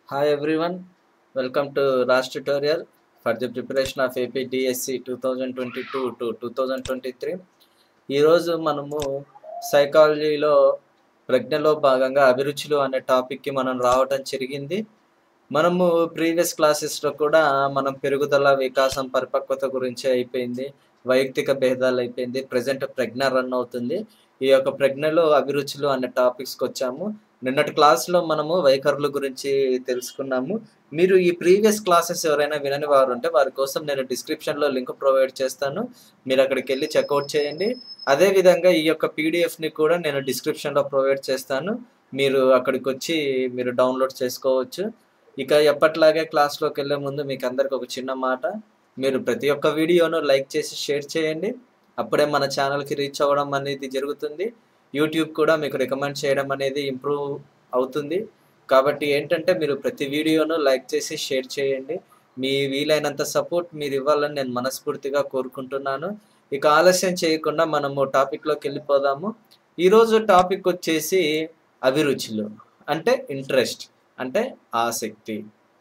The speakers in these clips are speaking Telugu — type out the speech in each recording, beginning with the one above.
Hi everyone, welcome to Raj tutorial for the preparation of AP DSC 2022 to 2023. ఈరోజు మనము సైకాలజీలో ప్రజ్ఞలో భాగంగా అభిరుచులు అనే టాపిక్కి మనం రావటం జరిగింది మనము ప్రీవియస్ క్లాసెస్లో కూడా మనం పెరుగుదల వికాసం పరిపక్వత గురించి అయిపోయింది వైయక్తిక భేదాలు అయిపోయింది ప్రజెంట్ ప్రజ్ఞ రన్ అవుతుంది ఈ యొక్క ప్రజ్ఞలో అభిరుచులు అనే టాపిక్స్కి వచ్చాము నిన్నటి క్లాస్లో మనము వైఖరుల గురించి తెలుసుకున్నాము మీరు ఈ ప్రీవియస్ క్లాసెస్ ఎవరైనా వినని వారు ఉంటే వారి కోసం నేను డిస్క్రిప్షన్లో లింక్ ప్రొవైడ్ చేస్తాను మీరు అక్కడికి వెళ్ళి చెక్అవుట్ చేయండి అదేవిధంగా ఈ యొక్క పీడిఎఫ్ని కూడా నేను డిస్క్రిప్షన్లో ప్రొవైడ్ చేస్తాను మీరు అక్కడికి వచ్చి మీరు డౌన్లోడ్ చేసుకోవచ్చు ఇక ఎప్పట్లాగే క్లాస్లోకి వెళ్ళే ముందు మీకు అందరికి ఒక చిన్న మాట మీరు ప్రతి ఒక్క వీడియోను లైక్ చేసి షేర్ చేయండి అప్పుడే మన ఛానల్కి రీచ్ అవ్వడం అనేది జరుగుతుంది యూట్యూబ్ కూడా మీకు రికమెండ్ చేయడం అనేది ఇంప్రూవ్ అవుతుంది కాబట్టి ఏంటంటే మీరు ప్రతి వీడియోను లైక్ చేసి షేర్ చేయండి మీ వీలైనంత సపోర్ట్ మీరు ఇవ్వాలని నేను మనస్ఫూర్తిగా కోరుకుంటున్నాను ఇక ఆలస్యం చేయకుండా మనము టాపిక్లోకి వెళ్ళిపోదాము ఈరోజు టాపిక్ వచ్చేసి అభిరుచులు అంటే ఇంట్రెస్ట్ అంటే ఆసక్తి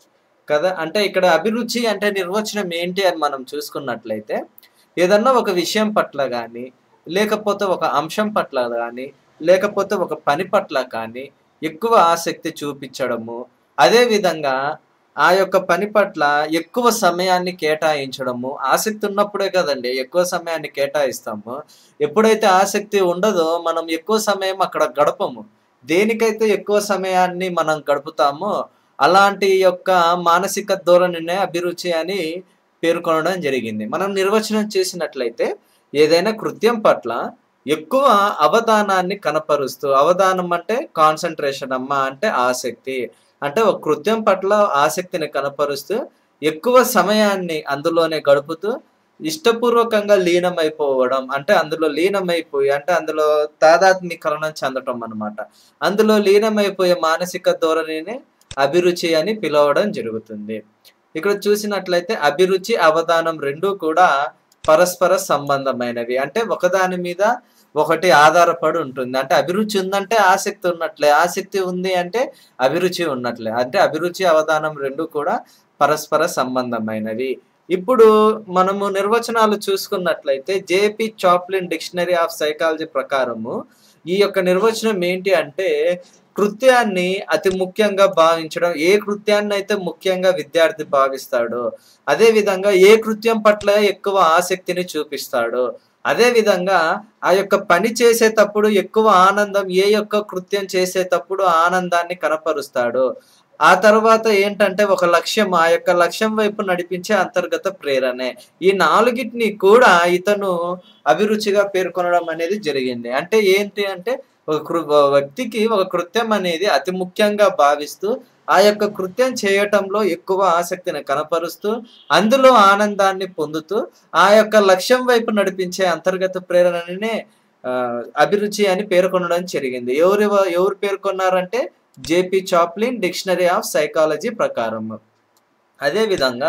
కదా అంటే ఇక్కడ అభిరుచి అంటే నిర్వచనం ఏంటి అని మనం చూసుకున్నట్లయితే ఏదన్నా ఒక విషయం పట్ల కానీ లేకపోతే ఒక అంశం పట్ల కానీ లేకపోతే ఒక పని పట్ల కానీ ఎక్కువ ఆసక్తి చూపించడము అదేవిధంగా ఆ యొక్క పని పట్ల ఎక్కువ సమయాన్ని కేటాయించడము ఆసక్తి ఉన్నప్పుడే కదండి ఎక్కువ సమయాన్ని కేటాయిస్తాము ఎప్పుడైతే ఆసక్తి ఉండదో మనం ఎక్కువ సమయం అక్కడ గడపము దేనికైతే ఎక్కువ సమయాన్ని మనం గడుపుతామో అలాంటి యొక్క మానసిక ధోరణినే అభిరుచి అని పేర్కొనడం జరిగింది మనం నిర్వచనం చేసినట్లయితే ఏదైనా కృత్యం పట్ల ఎక్కువ అవధానాన్ని కనపరుస్తూ అవధానం అంటే కాన్సన్ట్రేషన్ అమ్మ అంటే ఆసక్తి అంటే ఒక కృత్యం పట్ల ఆసక్తిని కనపరుస్తూ ఎక్కువ సమయాన్ని అందులోనే గడుపుతూ ఇష్టపూర్వకంగా లీనమైపోవడం అంటే అందులో లీనమైపోయి అంటే అందులో తాదాత్మీకరణం చెందటం అనమాట అందులో లీనమైపోయే మానసిక ధోరణిని అభిరుచి అని పిలవడం జరుగుతుంది ఇక్కడ చూసినట్లయితే అభిరుచి అవధానం రెండు కూడా పరస్పర సంబంధమైనవి అంటే ఒకదాని మీద ఒకటి ఆధారపడి ఉంటుంది అంటే అభిరుచి ఉందంటే ఆసక్తి ఉన్నట్లే ఆసక్తి ఉంది అంటే అభిరుచి ఉన్నట్లే అంటే అభిరుచి అవధానం రెండు కూడా పరస్పర సంబంధమైనవి ఇప్పుడు మనము నిర్వచనాలు చూసుకున్నట్లయితే JP Chaplin dictionary of psychology ప్రకారము ఈ యొక్క నిర్వచనం ఏంటి అంటే కృత్యాన్ని అతి ముఖ్యంగా భావించడం ఏ కృత్యాన్ని అయితే ముఖ్యంగా విద్యార్థి భావిస్తాడో అదే విధంగా ఏ కృత్యం పట్ల ఎక్కువ ఆసక్తిని చూపిస్తాడో అదే విధంగా ఆ యొక్క పని చేసేటప్పుడు ఎక్కువ ఆనందం ఏ యొక్క కృత్యం చేసేటప్పుడు ఆనందాన్ని కనపరుస్తాడో ఆ తర్వాత ఏంటంటే ఒక లక్ష్యం ఆ యొక్క లక్ష్యం వైపు నడిపించే అంతర్గత ప్రేరణే ఈ నాలుగిటిని కూడా ఇతను అభిరుచిగా పేర్కొనడం అనేది జరిగింది అంటే ఏంటి అంటే ఒక కృ వ్యక్తికి ఒక కృత్యం అనేది అతి ముఖ్యంగా భావిస్తూ ఆ యొక్క కృత్యం చేయటంలో ఎక్కువ ఆసక్తిని కనపరుస్తూ అందులో ఆనందాన్ని పొందుతూ ఆ యొక్క లక్ష్యం వైపు నడిపించే అంతర్గత ప్రేరణనే అభిరుచి అని పేర్కొనడం జరిగింది ఎవరు ఎవరు పేర్కొన్నారంటే JP Chaplin dictionary of psychology ప్రకారం అదేవిధంగా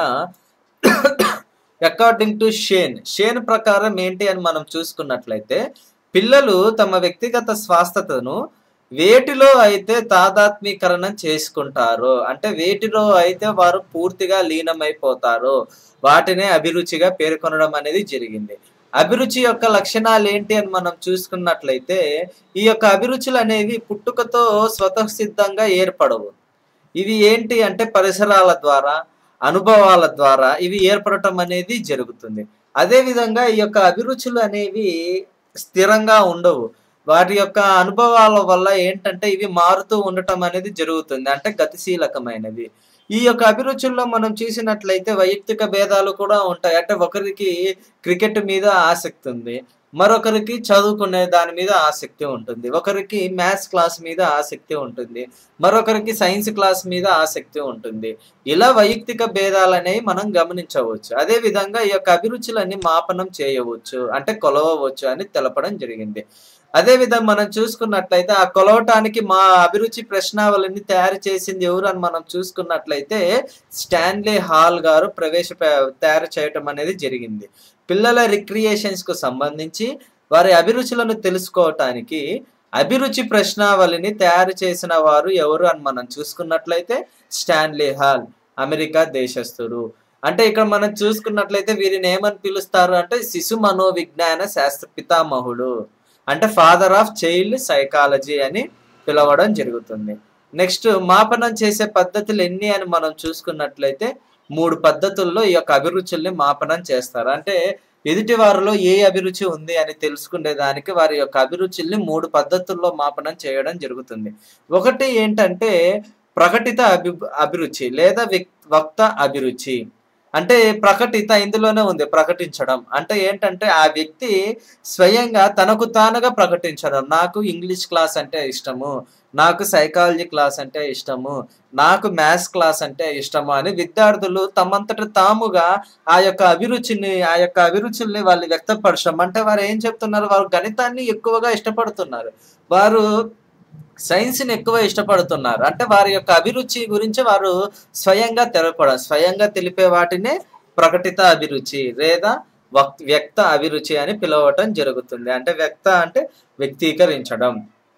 అకార్డింగ్ టు షేన్ షేన్ ప్రకారం ఏంటి అని మనం చూసుకున్నట్లయితే పిల్లలు తమ వ్యక్తిగత స్వాస్థతను వేటిలో అయితే తాదాత్మీకరణం చేసుకుంటారో అంటే వేటిలో అయితే వారు పూర్తిగా లీనమైపోతారో వాటినే అభిరుచిగా పేర్కొనడం అనేది జరిగింది అభిరుచి యొక్క లక్షణాలు ఏంటి అని మనం చూసుకున్నట్లయితే ఈ యొక్క అభిరుచులు అనేవి పుట్టుకతో స్వతసిద్ధంగా ఏర్పడవు ఇవి ఏంటి అంటే పరిసరాల ద్వారా అనుభవాల ద్వారా ఇవి ఏర్పడటం అనేది జరుగుతుంది అదేవిధంగా ఈ యొక్క అభిరుచులు అనేవి స్థిరంగా ఉండవు వాటి యొక్క అనుభవాల వల్ల ఏంటంటే ఇవి మారుతూ ఉండటం అనేది జరుగుతుంది అంటే గతిశీలకమైనవి ఈ యొక్క అభిరుచుల్లో మనం చూసినట్లయితే వైయక్తిక భేదాలు కూడా ఉంటాయి అంటే ఒకరికి క్రికెట్ మీద ఆసక్తి ఉంది మరొకరికి చదువుకునే దాని మీద ఆసక్తి ఉంటుంది ఒకరికి మ్యాథ్స్ క్లాస్ మీద ఆసక్తి ఉంటుంది మరొకరికి సైన్స్ క్లాస్ మీద ఆసక్తి ఉంటుంది ఇలా వైయక్తిక భేదాలు అనేవి మనం గమనించవచ్చు అదే విధంగా ఈ యొక్క అభిరుచులన్నీ మాపనం చేయవచ్చు అంటే కొలవవచ్చు అని తెలపడం జరిగింది అదే విధంగా మనం చూసుకున్నట్లయితే ఆ కొలవటానికి మా అభిరుచి ప్రశ్నావళిని తయారు చేసింది ఎవరు అని మనం చూసుకున్నట్లయితే స్టాన్లీ హాల్ గారు ప్రవేశ తయారు చేయటం అనేది జరిగింది పిల్లల రిక్రియేషన్స్ కు సంబంధించి వారి అభిరుచులను తెలుసుకోవటానికి అభిరుచి ప్రశ్నావళిని తయారు చేసిన వారు ఎవరు అని మనం చూసుకున్నట్లయితే స్టాన్లీ హాల్ అమెరికా దేశస్థుడు అంటే ఇక్కడ మనం చూసుకున్నట్లయితే వీరిని ఏమని పిలుస్తారు అంటే శిశు మనోవిజ్ఞాన శాస్త్ర పితామహుడు అంటే ఫాదర్ ఆఫ్ చైల్డ్ సైకాలజీ అని పిలవడం జరుగుతుంది నెక్స్ట్ మాపనం చేసే పద్ధతులు ఎన్ని అని మనం చూసుకున్నట్లయితే మూడు పద్ధతుల్లో ఈ యొక్క అభిరుచుల్ని మాపనం చేస్తారు అంటే ఎదుటి వారిలో ఏ అభిరుచి ఉంది అని తెలుసుకునే దానికి వారి యొక్క అభిరుచుల్ని మూడు పద్ధతుల్లో మాపనం చేయడం జరుగుతుంది ఒకటి ఏంటంటే ప్రకటిత అభి అభిరుచి లేదా వ్యక్- వక్త అభిరుచి అంటే ప్రకటిత ఇందులోనే ఉంది ప్రకటించడం అంటే ఏంటంటే ఆ వ్యక్తి స్వయంగా తనకు తానుగా ప్రకటించడం నాకు ఇంగ్లీష్ క్లాస్ అంటే ఇష్టము నాకు సైకాలజీ క్లాస్ అంటే ఇష్టము నాకు మ్యాథ్స్ క్లాస్ అంటే ఇష్టము అని విద్యార్థులు తమంతట తాముగా ఆ యొక్క అభిరుచిని ఆ యొక్క అభిరుచుల్ని వాళ్ళు వ్యక్తపరచడం అంటే వారు ఏం చెప్తున్నారు వారు గణితాన్ని ఎక్కువగా ఇష్టపడుతున్నారు వారు సైన్స్ని ఎక్కువ ఇష్టపడుతున్నారు అంటే వారి యొక్క అభిరుచి గురించి వారు స్వయంగా తెలపడం స్వయంగా తెలిపే వాటినే ప్రకటిత అభిరుచి లేదా వక్- వ్యక్త అభిరుచి అని పిలవటం జరుగుతుంది అంటే వ్యక్త అంటే వ్యక్తీకరించడం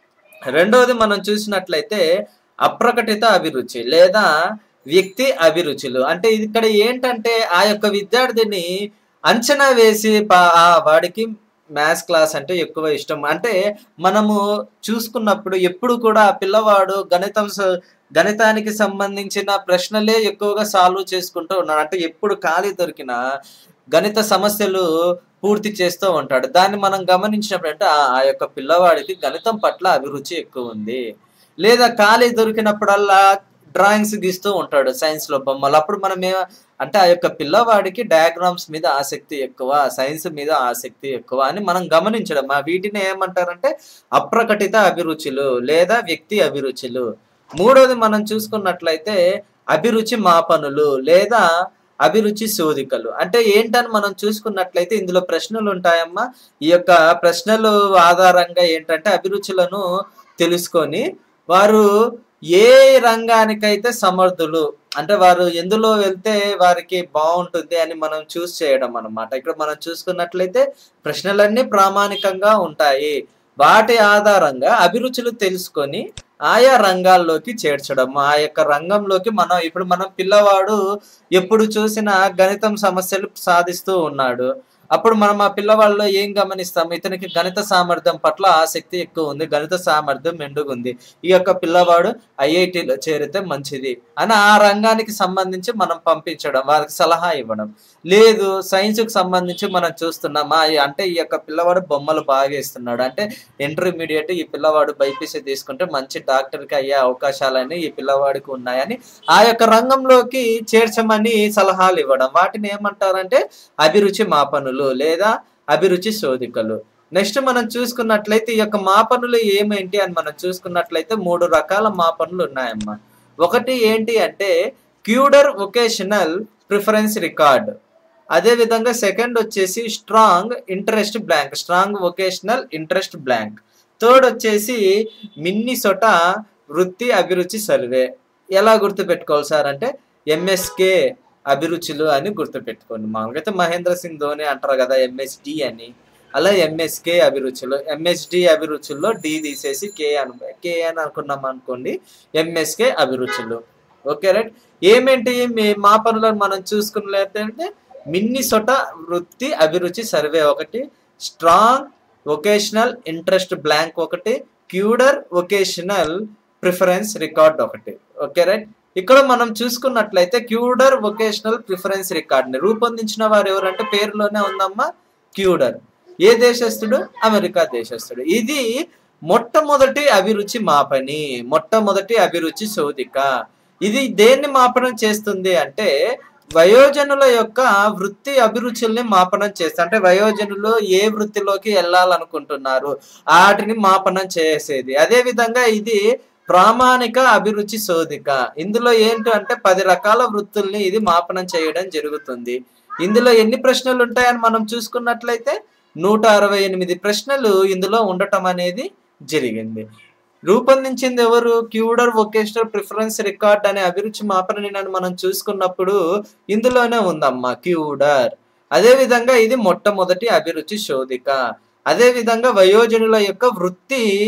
రెండవది మనం చూసినట్లయితే అప్రకటిత అభిరుచి లేదా వ్యక్తి అభిరుచులు అంటే ఇది ఇక్కడ ఏంటంటే ఆ యొక్క విద్యార్థిని అంచనా వేసి పా- ఆ వాడికి మ్యాథ్స్ క్లాస్ అంటే ఎక్కువ ఇష్టం అంటే మనము చూసుకున్నప్పుడు ఎప్పుడు కూడా ఆ పిల్లవాడు గణితం స- గణితానికి సంబంధించిన ప్రశ్నలే ఎక్కువగా సాల్వ్ చేసుకుంటూ ఉన్నాడు అంటే ఎప్పుడు ఖాళీ దొరికినా గణిత సమస్యలు పూర్తి చేస్తూ ఉంటాడు దాన్ని మనం గమనించినప్పుడు అంటే ఆ ఆ యొక్క పిల్లవాడికి గణితం పట్ల అభిరుచి ఎక్కువ ఉంది లేదా ఖాళీ దొరికినప్పుడల్లా డ్రాయింగ్స్ గీస్తూ ఉంటాడు సైన్స్ లో బొమ్మలు అప్పుడు మనం ఏ అంటే ఆ యొక్క పిల్లవాడికి డయాగ్రామ్స్ మీద ఆసక్తి ఎక్కువ సైన్స్ మీద ఆసక్తి ఎక్కువ అని మనం గమనించడం ఆ వీటిని ఏమంటారంటే అప్రకటిత అభిరుచులు లేదా వ్యక్తి అభిరుచులు మూడోది మనం చూసుకున్నట్లయితే అభిరుచి మాపనులు లేదా అభిరుచి శోధికలు అంటే ఏంటని మనం చూసుకున్నట్లయితే ఇందులో ప్రశ్నలు ఉంటాయమ్మా ఈ యొక్క ప్రశ్నలు ఆధారంగా ఏంటంటే అభిరుచులను తెలుసుకొని వారు ఏ రంగానికైతే సమర్థులు అంటే వారు ఎందులో వెళ్తే వారికి బాగుంటుంది అని మనం చూస్ చేయడం అన్నమాట ఇక్కడ మనం చూసుకున్నట్లయితే ప్రశ్నలన్నీ ప్రామాణికంగా ఉంటాయి వాటి ఆధారంగా అభిరుచులు తెలుసుకొని ఆయా రంగాల్లోకి చేర్చడం ఆ యొక్క రంగంలోకి మనం ఇప్పుడు మనం పిల్లవాడు ఎప్పుడు చూసినా గణితం సమస్యలు సాధిస్తూ ఉన్నాడు అప్పుడు మనం ఆ పిల్లవాళ్ళలో ఏం గమనిస్తాం ఇతనికి గణిత సామర్థ్యం పట్ల ఆసక్తి ఎక్కువ ఉంది గణిత సామర్థ్యం మెండుగుంది ఈ యొక్క పిల్లవాడు ఐఐటిలో చేరితే మంచిది అని ఆ రంగానికి సంబంధించి మనం పంపించడం వారికి సలహా ఇవ్వడం లేదు సైన్స్కి సంబంధించి మనం చూస్తున్నామా ఈ- అంటే ఈ యొక్క పిల్లవాడు బొమ్మలు బాగా వేస్తున్నాడు అంటే ఇంటర్మీడియట్ ఈ పిల్లవాడు బైపీసీ తీసుకుంటే మంచి డాక్టర్కి అయ్యే అవకాశాలని ఈ పిల్లవాడికి ఉన్నాయని ఆ యొక్క రంగంలోకి చేర్చమని సలహాలు ఇవ్వడం వాటిని ఏమంటారంటే అభిరుచి మాపనులు లేదా అభిరుచి శోధికలు నెక్స్ట్ మనం చూసుకున్నట్లయితే ఈ యొక్క మాపనులు ఏమేంటి అని మనం చూసుకున్నట్లయితే మూడు రకాల మాపనులు ఉన్నాయమ్మా ఒకటి ఏంటి అంటే క్యూడర్ వొకేషనల్ ప్రిఫరెన్స్ రికార్డ్ అదే విధంగా సెకండ్ వచ్చేసి strong interest blank strong vocational interest blank third వచ్చేసి మిన్నిసొట వృత్తి అభిరుచి సర్వే ఎలా గుర్తుపెట్టుకోవాలి సార్ అంటే ఎంఎస్కే అభిరుచులు అని గుర్తుపెట్టుకోండి మామూలుగా అయితే మహేంద్ర సింగ్ ధోని అంటారు కదా ఎంఎస్డి అని అలా ఎంఎస్కే అభిరుచులు ఎంఎస్డి అభిరుచుల్లో డి తీసేసి కే అను కే అని అనుకున్నాం అనుకోండి ఎంఎస్కే అభిరుచులు ఓకే రైట్ ఏమేంటి మీ మా పనులను మనం చూసుకున్నట్లయితే మిన్నిసొట వృత్తి అభిరుచి సర్వే ఒకటి స్ట్రాంగ్ వొకేషనల్ ఇంట్రెస్ట్ బ్లాంక్ ఒకటి క్యూడర్ వొకేషనల్ ప్రిఫరెన్స్ రికార్డ్ ఒకటి ఓకే రైట్ ఇక్కడ మనం చూసుకున్నట్లయితే క్యూడర్ వొకేషనల్ ప్రిఫరెన్స్ రికార్డ్ని రూపొందించిన వారు ఎవరంటే పేరులోనే ఉందమ్మా క్యూడర్ ఏ దేశస్థుడు అమెరికా దేశస్థుడు ఇది మొట్టమొదటి అభిరుచి మాపని మొట్టమొదటి అభిరుచి శోధిక ఇది దేన్ని మాపనం చేస్తుంది అంటే వయోజనుల యొక్క వృత్తి అభిరుచుల్ని మాపనం చేస్తుంది అంటే వయోజనులు ఏ వృత్తిలోకి వెళ్ళాలనుకుంటున్నారు వాటిని మాపనం చేసేది అదే విధంగా ఇది ప్రామాణిక అభిరుచి శోధిక ఇందులో ఏంటి అంటే పది రకాల వృత్తుల్ని ఇది మాపనం చేయడం జరుగుతుంది ఇందులో ఎన్ని ప్రశ్నలు ఉంటాయని మనం చూసుకున్నట్లయితే నూట అరవై ఎనిమిది ప్రశ్నలు ఇందులో ఉండటం అనేది జరిగింది రూపొందించింది ఎవరు క్యూడర్ వొకేషనల్ ప్రిఫరెన్స్ రికార్డ్ అనే అభిరుచి మాపనని మనం చూసుకున్నప్పుడు ఇందులోనే ఉందమ్మా క్యూడర్ అదే విధంగా ఇది మొట్టమొదటి అభిరుచి శోధిక అదే విధంగా వయోజనుల యొక్క వృత్తి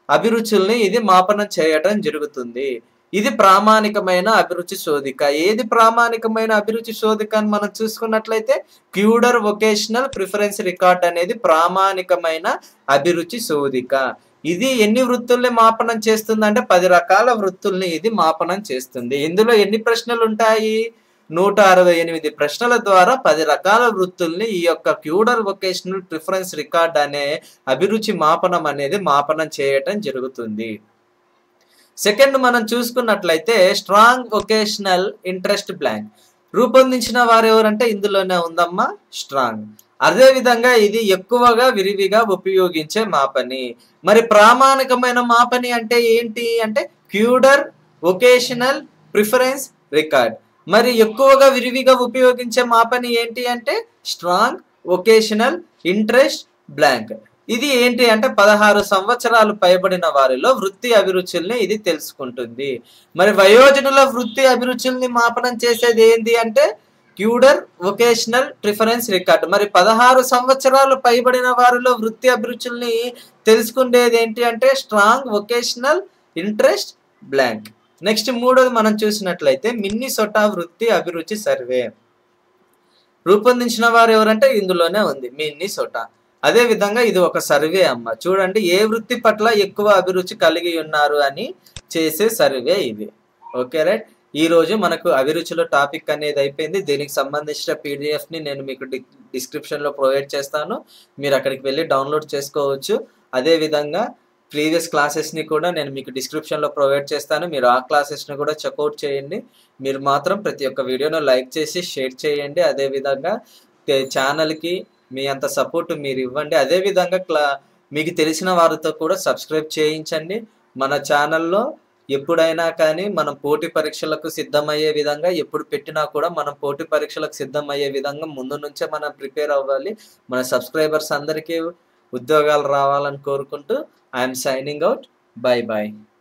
అభిరుచుల్ని ఇది మాపనం చేయటం జరుగుతుంది ఇది ప్రామాణికమైన అభిరుచి శోధిక ఏది ప్రామాణికమైన అభిరుచి శోధిక అని మనం చూసుకున్నట్లయితే క్యూడర్ వొకేషనల్ ప్రిఫరెన్స్ రికార్డ్ అనేది ప్రామాణికమైన అభిరుచి శోధిక ఇది ఎన్ని వృత్తుల్ని మాపనం చేస్తుంది అంటే పది రకాల వృత్తుల్ని ఇది మాపనం చేస్తుంది ఇందులో ఎన్ని ప్రశ్నలు ఉంటాయి నూట అరవై ఎనిమిది ప్రశ్నల ద్వారా పది రకాల వృత్తుల్ని ఈ యొక్క క్యూడర్ వొకేషనల్ ప్రిఫరెన్స్ రికార్డ్ అనే అభిరుచి మాపనం అనేది మాపనం చేయటం జరుగుతుంది సెకండ్ మనం చూసుకున్నట్లయితే స్ట్రాంగ్ వొకేషనల్ ఇంట్రెస్ట్ బ్లాంక్ రూపొందించిన వారు ఎవరంటే ఇందులోనే ఉందమ్మా స్ట్రాంగ్ అదే విధంగా ఇది ఎక్కువగా విరివిగా ఉపయోగించే మాపని మరి ప్రామాణికమైన మాపని అంటే ఏంటి అంటే క్యూడర్ వొకేషనల్ ప్రిఫరెన్స్ రికార్డ్ మరి ఎక్కువగా విరివిగా ఉపయోగించే మాపని ఏంటి అంటే స్ట్రాంగ్ వొకేషనల్ ఇంట్రెస్ట్ బ్లాంక్ ఇది ఏంటి అంటే పదహారు సంవత్సరాలు పైబడిన వారిలో వృత్తి అభిరుచుల్ని ఇది తెలుసుకుంటుంది మరి వయోజనుల వృత్తి అభిరుచుల్ని మాపనం చేసేది ఏంటి అంటే క్యూడర్ వొకేషనల్ ప్రిఫరెన్స్ రికార్డ్ మరి పదహారు సంవత్సరాలు పైబడిన వారిలో వృత్తి అభిరుచుల్ని తెలుసుకునేది ఏంటి అంటే strong vocational interest blank next మూడోది మనం చూసినట్లయితే మిన్ని సొటా వృత్తి అభిరుచి సర్వే రూపొందించిన వారు ఎవరంటే ఇందులోనే ఉంది మిన్ని సొటా అదే విధంగా ఇది ఒక సర్వే అమ్మ చూడండి ఏ వృత్తి పట్ల ఎక్కువ అభిరుచి కలిగి ఉన్నారు అని చేసే సర్వే ఇది ఓకే రైట్ ఈ రోజు మనకు అభిరుచుల టాపిక్ అనేది అయిపోయింది దీనికి సంబంధించిన పీడిఎఫ్ ని నేను మీకు డిస్క్రిప్షన్ లో ప్రొవైడ్ చేస్తాను మీరు అక్కడికి వెళ్ళి డౌన్లోడ్ చేసుకోవచ్చు అదే విధంగా ప్రీవియస్ క్లాసెస్ని కూడా నేను మీకు డిస్క్రిప్షన్లో ప్రొవైడ్ చేస్తాను మీరు ఆ క్లాసెస్ని కూడా చెక్అవుట్ చేయండి మీరు మాత్రం ప్రతి ఒక్క వీడియోను లైక్ చేసి షేర్ చేయండి అదేవిధంగా ఛానల్కి మీ అంత సపోర్ట్ మీరు ఇవ్వండి అదేవిధంగా క్లా మీకు తెలిసిన వారితో కూడా సబ్స్క్రైబ్ చేయించండి మన ఛానల్లో ఎప్పుడైనా కానీ మనం పోటీ పరీక్షలకు సిద్ధమయ్యే విధంగా ఎప్పుడు పెట్టినా కూడా మనం పోటీ పరీక్షలకు సిద్ధమయ్యే విధంగా ముందు నుంచే మనం ప్రిపేర్ అవ్వాలి మన సబ్స్క్రైబర్స్ అందరికీ ఉద్యోగాలు రావాలని కోరుకుంటూ I'm signing out bye bye